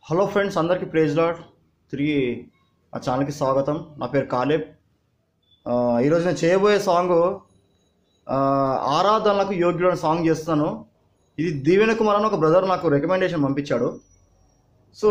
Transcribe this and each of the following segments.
Hello friends అందరికీ praise Lord తిరిగి మా ఛానల్కి స్వాగతం నా పేరు కాలేబ్ ఆ, ఈరోజు నేను చేయబోయే సాంగ్ ఆ, ఆరాధనలకు యోగ్యుడు అనే సాంగ్ చేస్తాను ఇది దీవెన కుమార్ అని ఒక బ్రదర్ నాకు రికమెండేషన్ పంపించాడు so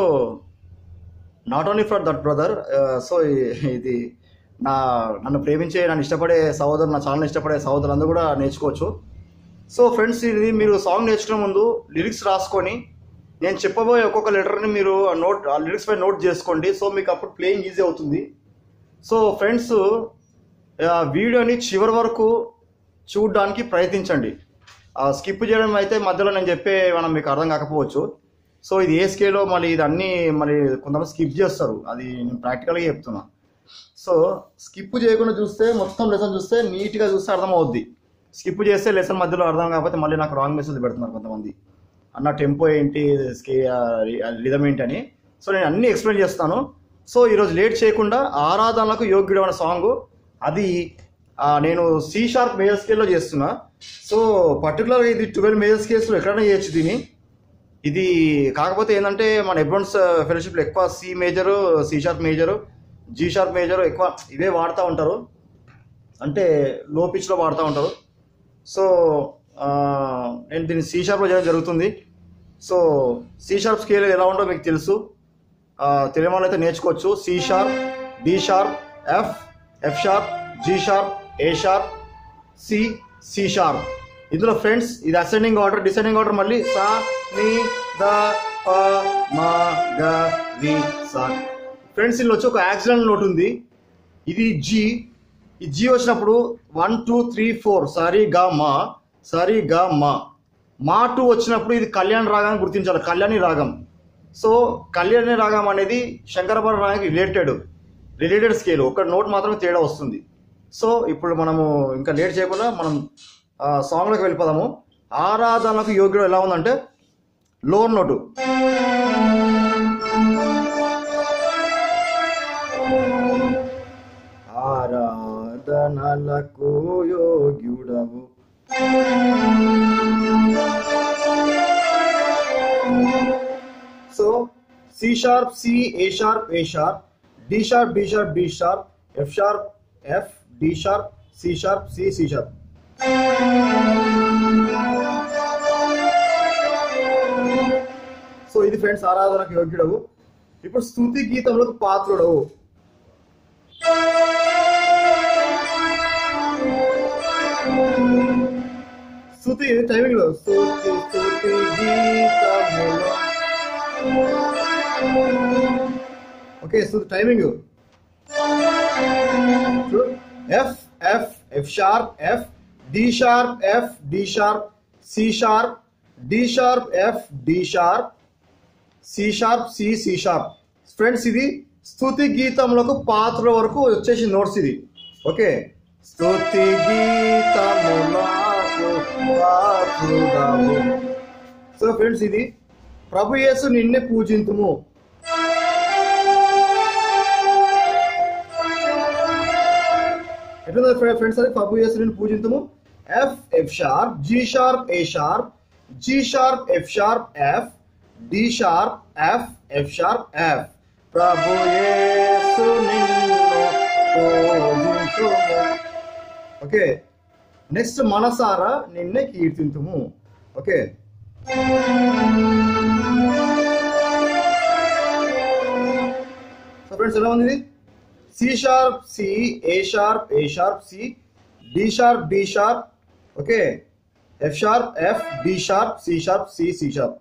not only for that brother so ఇది నా నన్ను ప్రేమించే నన్ను ఇష్టపడే సహోదరు నా ఛానల్ ఇష్టపడే సహోదరులందరూ కూడా నేర్చుకోవచ్చు సో ఫ్రెండ్స్ ఇది మీరు సాంగ్ నేర్చుకునే ముందు లిరిక్స్ రాసుకొని నేను చెప్పబోయే ఒక్కొక్క లెటర్ని మీరు ఆ నోట్ ఆ లిరిక్స్ పై నోట్ చేసుకోండి సో మీకు అప్పుడు ప్లేయింగ్ ఈజీ అవుతుంది సో ఫ్రెండ్స్ ఆ వీడియోని చివరి వరకు చూడడానికి ప్రయత్నించండి స్కిప్ చేయడం అయితే మధ్యలో నేను చెప్పే మనం మీకు అర్థం కాకపోవచ్చు సో ఇది ఏ స్కేలో మళ్ళీ ఇది అన్నీ మరి కొంతమంది స్కిప్ చేస్తారు అది నేను ప్రాక్టికల్గా చెప్తున్నా సో స్కిప్ చేయకుండా చూస్తే మొత్తం లెసన్ చూస్తే నీట్గా చూస్తే అర్థం అవుద్ది స్కిప్ చేస్తే లెసన్ మధ్యలో అర్థం కాకపోతే మళ్ళీ నాకు రాంగ్ మెసేజ్ పెడుతున్నారు కొంతమంది అన్న టెంపో ఏంటి స్కే రిధం ఏంటి అని సో నేను అన్నీ ఎక్స్ప్లెయిన్ చేస్తాను సో ఈరోజు లేట్ చేయకుండా ఆరాధనలకు యోగ్యుడు అనే సాంగ్ అది ఆ, నేను సి షార్ప్ మేజర్ స్కేల్లో చేస్తున్నా సో పర్టికులర్గా ఇది ట్వెల్వ్ మేజర్ స్కేల్స్లో ఎక్కడైనా చేయొచ్చు దీన్ని ఇది కాకపోతే ఏంటంటే మన ఎబ్రోన్స్ ఫెలోషిప్లో ఎక్కువ C major C sharp major G sharp major ఎక్కువ ఇవే వాడుతూ ఉంటారు అంటే లో పిచ్లో వాడుతూ ఉంటారు సో ఆ, నేను దీన్ని సి షార్ప్లో చేయడం జరుగుతుంది సో సి షార్ప్ స్కేల్ ఎలా ఉందో మీకు తెలుసు ఆ, తెలియని వాళ్ళు అయితే నేర్చుకోవచ్చు C sharp D sharp F F sharp G sharp A sharp C C sharp ఇందులో ఫ్రెండ్స్ ఇది అసెండింగ్ ఆర్డర్ డిసెండింగ్ ఆర్డర్ మళ్ళీ సా ని ద ప మ గ రి సా ఫ్రెండ్స్ ఇందులో వచ్చి ఒక యాక్సిడెంట్ నోట్ ఉంది ఇది జీ ఈ జీ వచ్చినప్పుడు వన్ టూ త్రీ ఫోర్ సరి గా మా సరి గా మా మా టూ వచ్చినప్పుడు ఇది కళ్యాణ్ రాగాన్ని గుర్తించాలి కళ్యాణి రాగం సో కళ్యాణి రాగం అనేది శంకరభర రాగానికి రిలేటెడ్ రిలేటెడ్ స్కేల్ ఒక నోట్ మాత్రమే తేడా వస్తుంది సో ఇప్పుడు మనము ఇంకా లేట్ చేయకుండా మనం ఆ, సాంగ్లోకి వెళ్ళిపోదాము ఆరాధనకు యోగ్యుడు ఎలా ఉందంటే లోవర్ నోటు ఆరాధనలకు యోగ్యుడవు so C sharp C A sharp A sharp D sharp D sharp D sharp F sharp F D sharp C sharp C C sharp so ఇది ఫ్రెండ్స్ ఆరాధనకు యోగ్యుడవు ఇప్పుడు స్థుతి గీతములకు పాత్రుడవు స్థుతి టైమింగ్ లో స్థుతి స్థుతి గీతములు ఓకే స్థుతి timing F F F sharp F D sharp F D sharp C sharp D sharp F D sharp C sharp C C sharp friends ఇది స్థుతి గీతములకు పాత్ర వరకు వచ్చేసి నోట్స్ ఇది ఓకే స్థుతి గీతములకు పాత్రుడవు సో ఫ్రెండ్స్ ఇది ప్రభు యేసు నిన్నే పూజింతుము ఎట్లుంది ఫ్రెండ్స్ అది ప్రభు యేసు నిన్ను పూజింతుము F F sharp G sharp A sharp G sharp F sharp F D sharp F F sharp F ప్రభు యేసు నిన్ను పూజింతుము ఓకే నెక్స్ట్ మనసారా నిన్నే కీర్తింతుము ఓకే సో ఫ్రెండ్స్ ఎలా ఉంది ఇది C sharp C A sharp A sharp C D sharp D sharp okay F sharp F D sharp C sharp C C sharp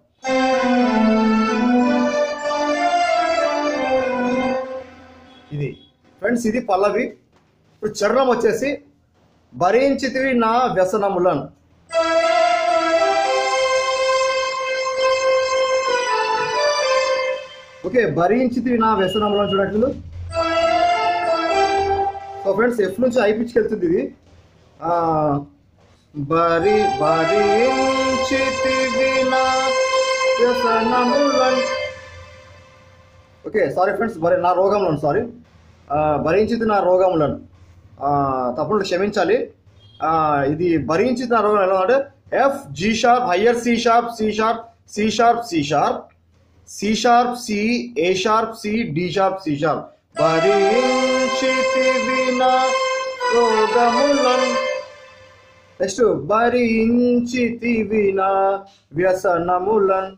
ఇది friends ఇది పల్లవి ఇప్పుడు చరణం వచ్చేసి భరించితివి నా వ్యసనములను ఓకే భరించితివి నా వ్యసనములను చూడట్లు సో ఫ్రెండ్స్ ఎఫ్ నుంచి ఐ పిచ్కి వెళ్తుంది ఇది ఆ, భరి భరించితివి నా వ్యసనములను ఓకే సారీ ఫ్రెండ్స్ భరి నా రోగములను సారీ భరించితి నా రోగములను ఆ, తప్పులు క్షమించాలి ఆ, ఇది భరించితి నా రోగం ఎలా అంటే F G sharp higher C sharp C sharp C sharp C sharp C sharp C A sharp C D sharp C sharp భరించితివి నా రోగములను నెక్స్ట్ భరించితివి నా వ్యసనములన్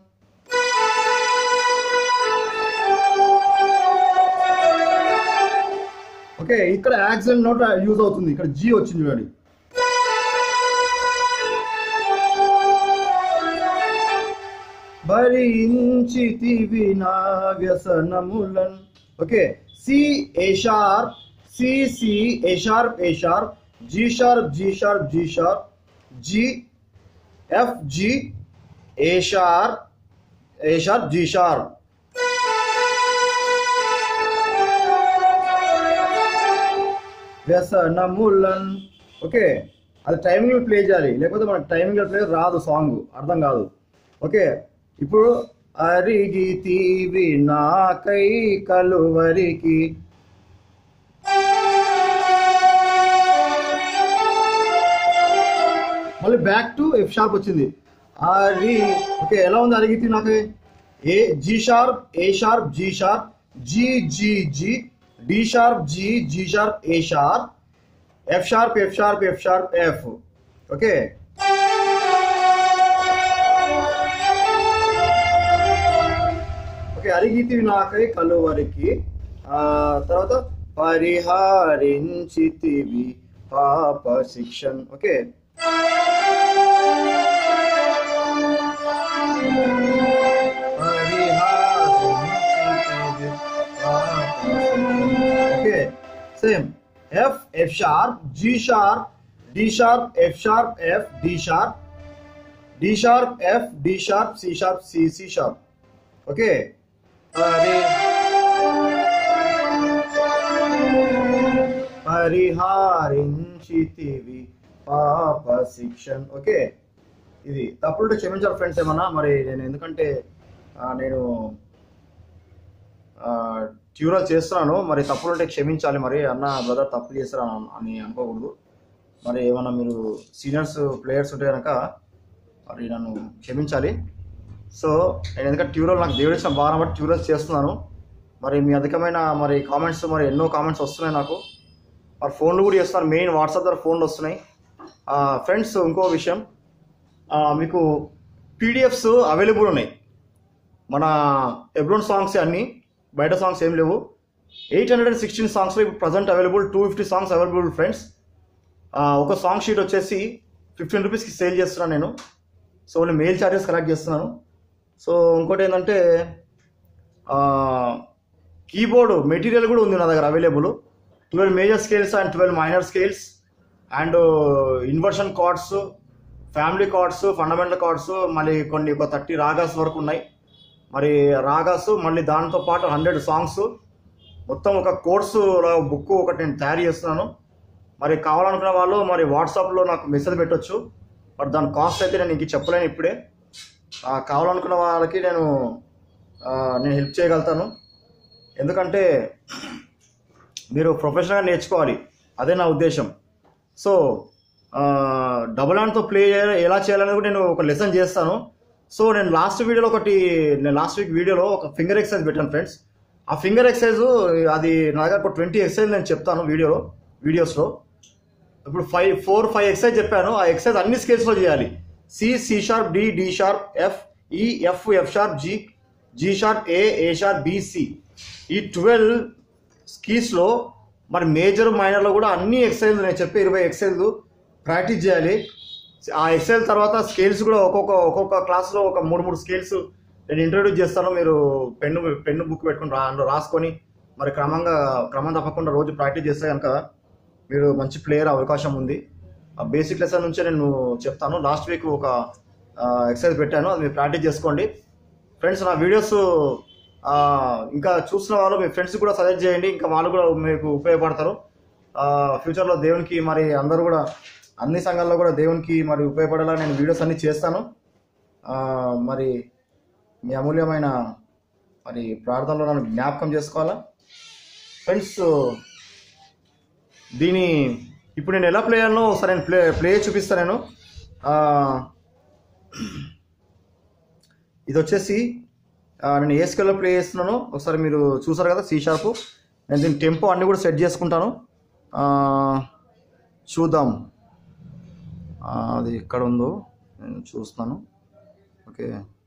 ఓకే ఇక్కడ యాక్సిడెంట్ నోట్ యూజ్ అవుతుంది ఇక్కడ జీ వచ్చింది చూడండి భరించితివి నా వ్యసనములన్ okay C A sharp C C A sharp A sharp G sharp G sharp G sharp G F G A sharp A sharp G sharp వ్యసనములన్ ఓకే అది టైమింగ్ ప్లే చేయాలి లేకపోతే మనకు టైమింగ్ ప్లే రాదు సాంగ్ అర్థం కాదు okay ఇప్పుడు అరిగితీవి నాకై కలువరికి మళ్ళీ బ్యాక్ టు ఎఫ్ షార్ప్ వచ్చింది అరి ఓకే ఎలా ఉంది అరిగితి నాకు A G sharp A sharp G sharp G G G D sharp G G sharp A sharp F sharp F sharp F sharp F okay okay అరిగితివి నాకై కలువరికి ఆ తర్వాత పరిహారించితివి పాప శిక్షణ్ ఓకే పరిహారించితివి పాప శిక్షణ్. Okay same F F sharp G sharp D sharp F sharp F D sharp D sharp F D sharp C sharp C C sharp okay పరి పరిహారించితివి పాప శిక్షణ్ ఓకే ఇది తప్పులుంటే క్షమించాలి ఫ్రెండ్స్ ఏమన్నా మరి నేను ఎందుకంటే ఆ, నేను ట్యూరల్ చేస్తున్నాను మరి తప్పులుంటే క్షమించాలి మరి అన్న బ్రదర్ తప్పు చేస్తారా అని అనుకోకూడదు మరి ఏమన్నా మీరు సీనియర్స్ ప్లేయర్స్ ఉంటే కనుక మరి నన్ను క్షమించాలి సో నేను ఎందుకంటే ట్యూరల్ నాకు దేవుడు ఇచ్చిన భారం బట్టి ట్యూరల్స్ చేస్తున్నాను మరి మీ అధికమైన మరి కామెంట్స్ మరి ఎన్నో కామెంట్స్ వస్తున్నాయి నాకు మరి ఫోన్లు కూడా చేస్తున్నారు మెయిన్ వాట్సాప్ ద్వారా ఫోన్లు వస్తున్నాయి ఫ్రెండ్స్ ఇంకో విషయం ఆ, మీకు పీడిఎఫ్స్ అవైలబుల్ ఉన్నాయి మన ఎబ్రోన్ సాంగ్స్ అన్నీ బయట సాంగ్స్ ఏం లేవు ఎయిట్ హండ్రెడ్ అండ్ సిక్స్టీన్ సాంగ్స్లో ఇప్పుడు present available two fifty songs available friends ఒక సాంగ్ షీట్ వచ్చేసి ఫిఫ్టీన్ రూపీస్కి సేల్ చేస్తున్నాను నేను సో నేను మెయిల్ ఛార్జెస్ కలెక్ట్ చేస్తున్నాను సో ఇంకోటి ఏంటంటే కీబోర్డ్ మెటీరియల్ కూడా ఉంది నా దగ్గర available twelve major scales and twelve minor scales and inversion chords family chords fundamental chords మళ్ళీ కొన్ని ఒక థర్టీ రాగాస్ వరకు ఉన్నాయి మరి రాగాస్ మళ్ళీ దాంతో పాటు హండ్రెడ్ సాంగ్స్ మొత్తం ఒక కోర్సు బుక్ ఒకటి నేను తయారు చేస్తున్నాను మరి కావాలనుకున్న వాళ్ళు మరి వాట్సాప్లో నాకు మెసేజ్ పెట్టొచ్చు బట్ దాని కాస్ట్ అయితే నేను ఇంక చెప్పలేను ఇప్పుడే ఆ, కావాలనుకున్న వాళ్ళకి నేను ఆ, నేను హెల్ప్ చేయగలుగుతాను ఎందుకంటే మీరు ప్రొఫెషనల్గా నేర్చుకోవాలి అదే నా ఉద్దేశం సో డబుల్ హ్యాండ్తో ప్లే ఎలా చేయాలని కూడా నేను ఒక లెసన్ చేస్తాను సో నేను లాస్ట్ వీడియోలో ఒకటి నేను లాస్ట్ వీక్ వీడియోలో ఒక ఫింగర్ ఎక్సర్సైజ్ పెట్టాను ఫ్రెండ్స్ ఆ ఫింగర్ ఎక్సర్సైజ్ అది నా దగ్గర ఒక ట్వంటీ ఎక్సర్సైజ్ నేను చెప్తాను వీడియోలో వీడియోస్లో ఇప్పుడు ఫైవ్ ఫోర్ ఫైవ్ ఎక్సర్సైజ్ చెప్పాను ఆ ఎక్సర్సైజ్ అన్ని స్కేల్స్లో చేయాలి C C sharp D D sharp F E F F sharp G G sharp A A sharp B C ఈ ట్వెల్వ్ స్కీస్లో మరి మేజర్ మైనర్లో కూడా అన్ని ఎక్సర్సైజ్ నేను చెప్పే ఇరవై ఎక్సర్సైజ్ ప్రాక్టీస్ చేయాలి ఆ ఎక్సర్సైజ్ తర్వాత స్కేల్స్ కూడా ఒక్కొక్క ఒక్కొక్క క్లాస్లో ఒక మూడు మూడు స్కేల్స్ నేను ఇంట్రొడ్యూస్ చేస్తాను మీరు పెన్ను పెన్ను బుక్ పెట్టుకుని రా అందులో రాసుకొని మరి క్రమంగా క్రమం తప్పకుండా రోజు ప్రాక్టీస్ చేస్తే కనుక మీరు మంచి ప్లేయర్ అవకాశం ఉంది ఆ బేసిక్ లెసన్ నుంచే నేను చెప్తాను లాస్ట్ వీక్ ఒక ఎక్సర్సైజ్ పెట్టాను అది మీరు ప్రాక్టీస్ చేసుకోండి ఫ్రెండ్స్ నా వీడియోస్ ఆ, ఇంకా చూసిన వాళ్ళు మీ ఫ్రెండ్స్ కూడా సజెస్ట్ చేయండి ఇంకా వాళ్ళు కూడా మీకు ఉపయోగపడతారు ఆ, ఫ్యూచర్లో దేవునికి మరి అందరూ కూడా అన్ని సంఘాల్లో కూడా దేవునికి మరి ఉపయోగపడేలా నేను వీడియోస్ అన్ని చేస్తాను ఆ, మరి మీ అమూల్యమైన మరి ప్రార్థనలో నన్ను జ్ఞాపకం చేసుకోవాలా ఫ్రెండ్స్ దీని ఇప్పుడు నేను ఎలా ప్లే అయ్యానో ఒకసారి నేను ప్లే ప్లే చూపిస్తాను నేను ఆ, ఇది వచ్చేసి ఆ, నేను ఏ స్కేల్లో ప్లే చేస్తున్నానో ఒకసారి మీరు చూసారు కదా సి షార్ప్ నేను దీని టెంపో అన్నీ కూడా సెట్ చేసుకుంటాను ఆ, చూద్దాం ఆ, అది ఎక్కడ ఉందో నేను చూస్తాను ఓకే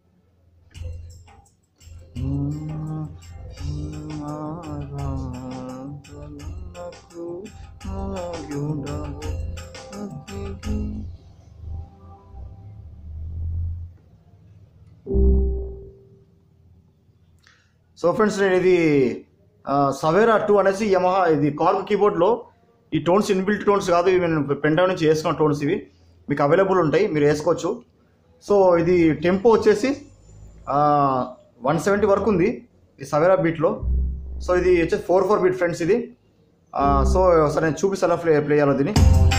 సో ఫ్రెండ్స్ నేను ఇది సవేరా టూ అనేసి యమహా ఇది కార్క్ కీబోర్డ్లో ఈ టోన్స్ ఇన్బిల్ట్ టోన్స్ కాదు ఇవి నేను పెన్ డ్రైవ్ నుంచి వేసుకున్న టోన్స్ ఇవి మీకు అవైలబుల్ ఉంటాయి మీరు వేసుకోవచ్చు సో ఇది టెంపో వచ్చేసి వన్ సెవెంటీ వరకు ఉంది ఈ సవేరా బీట్లో సో ఇది వచ్చేసి ఫోర్ ఫోర్ బీట్ ఫ్రెండ్స్ ఇది ఆ, సో ఒకసారి నేను చూపిస్తాను ఎలా ప్లే ప్లే చేయాలో దీన్ని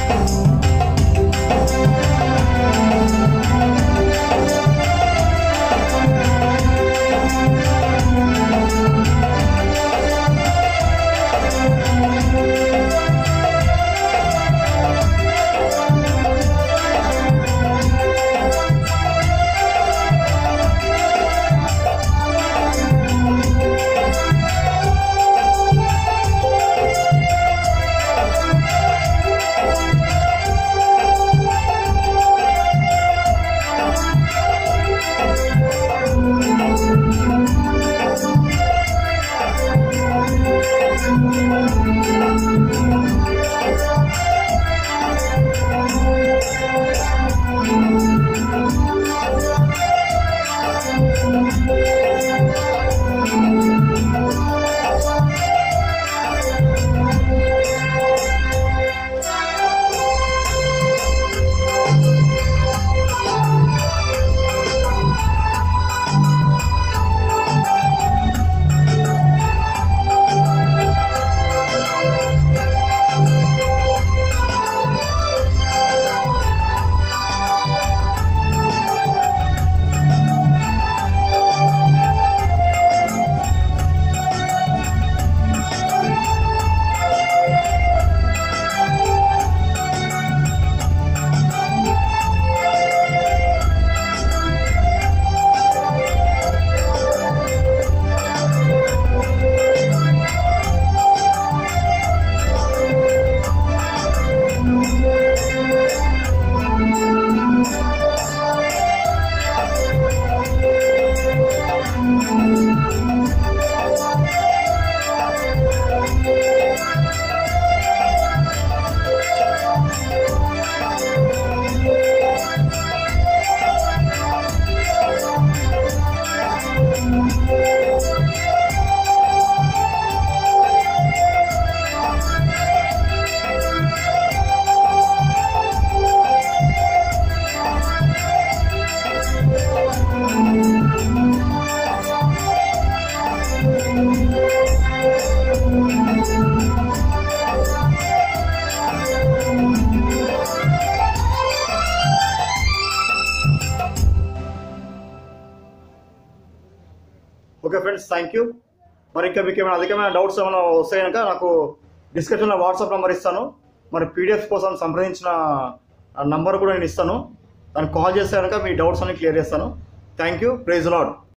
ఓకే ఫ్రెండ్స్ థ్యాంక్ యూ మరి ఇంకా మీకు ఏమైనా అధికమైన డౌట్స్ ఏమైనా వస్తే కనుక నాకు డిస్క్రిప్షన్లో వాట్సాప్ నెంబర్ ఇస్తాను మరి పీడిఎఫ్ కోసం సంప్రదించిన నంబర్ కూడా నేను ఇస్తాను దానికి కాల్ చేస్తే కనుక మీ డౌట్స్ అన్ని క్లియర్ చేస్తాను థ్యాంక్ యూ ప్రైజ్ లాడ్